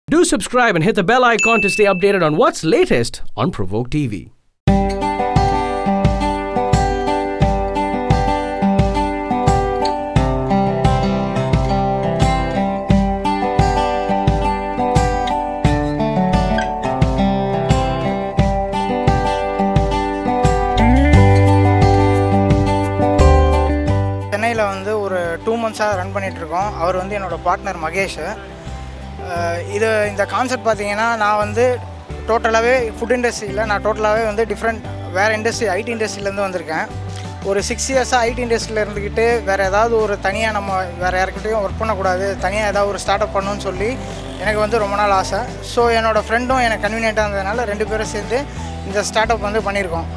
Do subscribe and hit the bell icon to stay updated on what's latest on Provoke TV. சென்னையில் வந்து ஒரு two மந்த்ஸாக run பண்ணிகிட்ருக்கோம் அவர் வந்து என்னோடய பார்ட்னர் மகேஷ் அஹ் இது இந்த கான்செப்ட் பார்த்தீங்கன்னா நான் வந்து டோட்டலாகவே ஃபுட் இண்டஸ்ட்ரியில் நான் டோட்டலாகவே வந்து டிஃப்ரெண்ட் வேறு இண்டஸ்ட்ரி ஐடி இண்டஸ்ட்ரியிலேருந்து வந்திருக்கேன் ஒரு சிக்ஸ் இயர்ஸாக ஐடி இண்டஸ்ட்ரியில் இருந்துக்கிட்டு வேறு ஏதாவது ஒரு தனியாக நம்ம வேறு யாருக்கிட்டையும் ஒர்க் பண்ணக்கூடாது தனியாக ஏதாவது ஒரு ஸ்டார்ட் அப் பண்ணணும்னு சொல்லி எனக்கு வந்து ரொம்ப நாள் ஆசை ஸோ என்னோடய ஃப்ரெண்டும் எனக்கு கன்வீனியண்ட்டாக இருந்ததுனால ரெண்டு பேரும் சேர்ந்து இந்த ஸ்டார்ட் அப் வந்து பண்ணியிருக்கோம்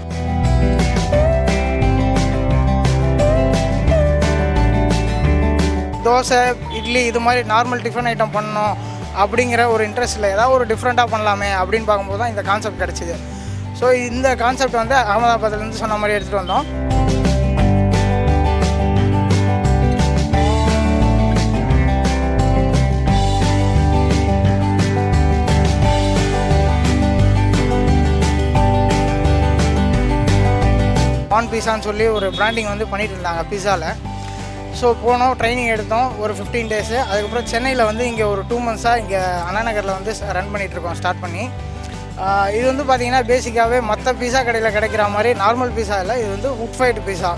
தோசை இட்லி இது மாதிரி நார்மல் டிஃபன் ஐட்டம் பண்ணணும் அப்படிங்கிற ஒரு இன்ட்ரெஸ்ட்டில் ஏதாவது ஒரு டிஃப்ரெண்ட்டாக பண்ணலாமே அப்படின்னு பார்க்கும்போது தான் இந்த கான்செப்ட் கிடச்சிது ஸோ இந்த கான்செப்ட் வந்து அகமதாபாத்லேருந்து சொன்ன மாதிரி எடுத்துகிட்டு வந்தோம் பான் பீஸான்னு சொல்லி ஒரு பிராண்டிங் வந்து பண்ணிட்டு இருந்தாங்க பீஸாவில் ஸோ போனோம் ட்ரைனிங் எடுத்தோம் ஒரு ஃபிஃப்டீன் டேஸு அதுக்கப்புறம் சென்னையில் வந்து இங்கே ஒரு டூ மந்த்ஸாக இங்கே அண்ணா நகரில் வந்து ரன் பண்ணிகிட்ருக்கோம் ஸ்டார்ட் பண்ணி ஆஹ் இது வந்து பார்த்தீங்கன்னா பேசிக்காகவே மற்ற பீஸா கடையில் கிடைக்கிற மாதிரி நார்மல் பீஸா இல்லை இது வந்து உட் ஃபைட் பீஸா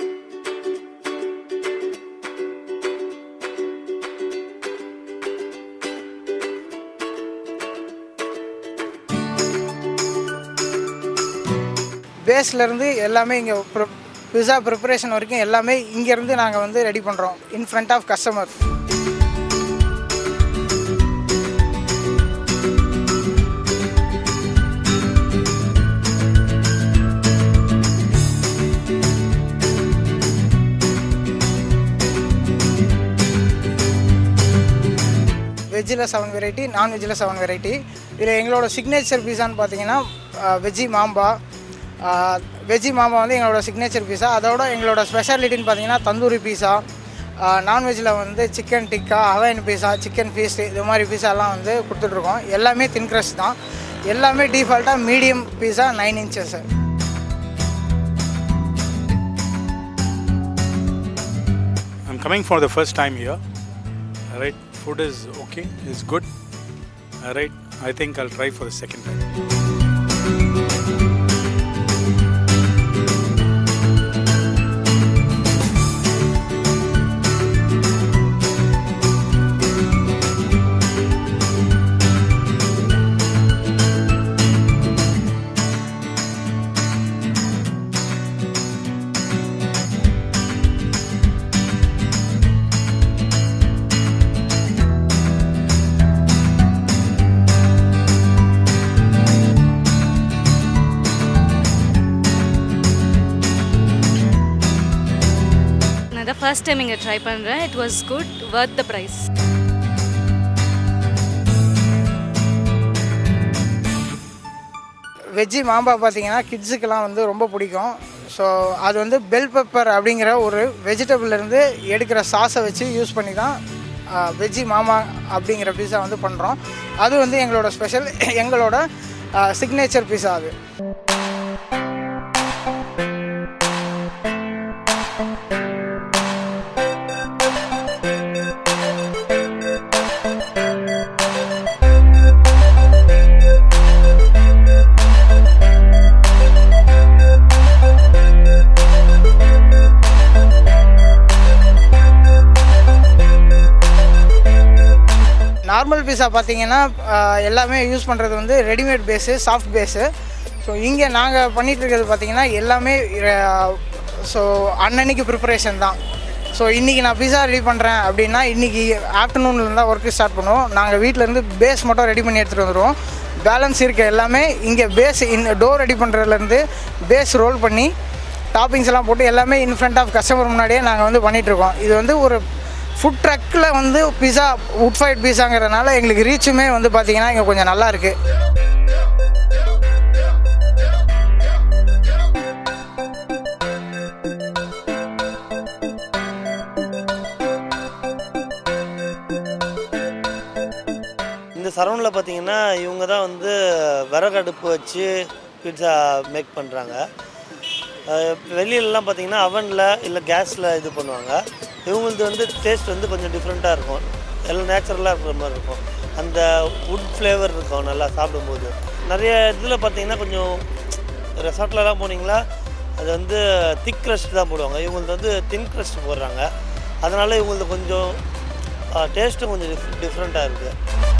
பேஸ்லேருந்து எல்லாமே இங்கே பிஸா ப்ரிப்பரேஷன் வரைக்கும் எல்லாமே இங்கேருந்து நாங்கள் வந்து ரெடி பண்ணுறோம் இன் ஃப்ரண்ட் ஆஃப் கஸ்டமர் வெஜ்ஜில் செவன் வெரைட்டி நான்வெஜ்ஜில் செவன் வெரைட்டி இதில் எங்களோட சிக்னேச்சர் பீஸான்னு பார்த்தீங்கன்னா வெஜ்ஜி மாம்பா வெஜ்ஜி மாம்பா வந்து எங்களோட சிக்னேச்சர் பீஸா அதோட எங்களோட ஸ்பெஷாலிட்டின்னு பார்த்தீங்கன்னா தந்தூரி பீஸா நான்வெஜ்ஜில் வந்து chicken tikka Hawaiian pizza chicken feast இது மாதிரி பீஸாலாம் வந்து கொடுத்துட்ருக்கோம் எல்லாமே தின் crust தான் எல்லாமே டிஃபால்ட்டாக medium pizza nine inches I'm coming for the first time here. Alright, food is okay, it's good. Alright, I think I'll try for the second time. நான் தான் ஃபர்ஸ்ட் டைம் இங்கே ட்ரை பண்ணுறேன் it was good worth the price veggie மாம்பா பார்த்தீங்கன்னா கிட்ஸுக்கெல்லாம் வந்து ரொம்ப பிடிக்கும் ஸோ அது வந்து பெல் பெப்பர் அப்படிங்கிற ஒரு வெஜிடபிள்லேருந்து எடுக்கிற சாஸை வச்சு யூஸ் பண்ணி தான் வெஜ்ஜி மாமா அப்படிங்கிற பீஸா வந்து பண்ணுறோம் அது வந்து எங்களோட ஸ்பெஷல் எங்களோட சிக்னேச்சர் பீஸா அது நார்மல் பீஸா பார்த்தீங்கன்னா ஆஹ், எல்லாமே யூஸ் பண்ணுறது வந்து readymade base soft base so இங்கே நாங்கள் பண்ணிட்டு இருக்கிறது பார்த்தீங்கன்னா எல்லாமே ஸோ அன்னன்னைக்கு ப்ரிப்பரேஷன் தான் ஸோ இன்றைக்கி நான் பீஸா ரெடி பண்ணுறேன் அப்படின்னா இன்றைக்கி ஆஃப்டர்நூன்லேருந்து தான் ஒர்க்கு ஸ்டார்ட் பண்ணுவோம் நாங்கள் வீட்டிலேருந்து பேஸ் மட்டும் ரெடி பண்ணி எடுத்துகிட்டு வந்துடுவோம் பேலன்ஸ் இருக்க எல்லாமே இங்கே பேஸ் இன் டோர் ரெடி பண்ணுறதுலேருந்து பேஸ் ரோல் பண்ணி டாப்பிங்ஸ் எல்லாம் போட்டு எல்லாமே இன் ஃப்ரண்ட் ஆஃப் கஸ்டமர் முன்னாடியே நாங்கள் வந்து பண்ணிகிட்ருக்கோம் இது வந்து ஒரு ஃபுட் ட்ரக்கில் வந்து பிஸா உட் ஃபைட் பீஸாங்கிறதுனால எங்களுக்கு ரீச்சுமே வந்து பார்த்தீங்கன்னா இங்கே கொஞ்சம் நல்லா இருக்குது சரவணில் பார்த்தீங்கன்னா இவங்க தான் வந்து விறகு அடுப்பு வச்சு பீட்சா மேக் பண்ணுறாங்க வெளியிலலாம் பார்த்தீங்கன்னா அவனில் இல்லை கேஸில் இது பண்ணுவாங்க இவங்களது வந்து டேஸ்ட் வந்து கொஞ்சம் டிஃப்ரெண்ட்டாக இருக்கும் எல்லாம் நேச்சுரலாக இருக்கிற மாதிரி இருக்கும் அந்த வுட் ஃப்ளேவர் இருக்கும் நல்லா சாப்பிடும்போது நிறைய இதில் பார்த்தீங்கன்னா கொஞ்சம் ரெசார்ட்லலாம் போனீங்களா அது வந்து திக் க்ரஸ்ட் தான் போடுவாங்க இவங்களது வந்து தின் க்ரஸ்ட் போடுறாங்க அதனால் இவங்களது கொஞ்சம் டேஸ்ட்டும் கொஞ்சம் டிஃப் டிஃப்ரெண்ட்டாக இருக்குது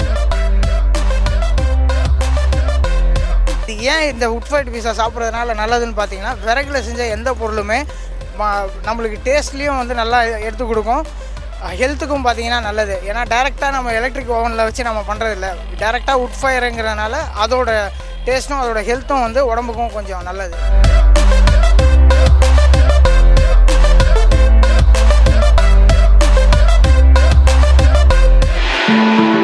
இது ஏன் இந்த உட் ஃபைட் பீஸா சாப்பிட்றதுனால நல்லதுன்னு பார்த்தீங்கன்னா விறகுல செஞ்ச எந்த பொருளுமே ம- நம்மளுக்கு டேஸ்ட்லேயும் வந்து நல்லா எடுத்து கொடுக்கும் ஹெல்த்துக்கும் பார்த்தீங்கன்னா நல்லது ஏன்னா டேரெக்டாக நம்ம எலக்ட்ரிக் ஓவனில் வச்சு நம்ம பண்ணுறதில்ல டேரெக்டாக உட் ஃபயருங்கிறதுனால அதோட டேஸ்ட்டும் அதோட ஹெல்த்தும் வந்து உடம்புக்கும் கொஞ்சம் நல்லது Thank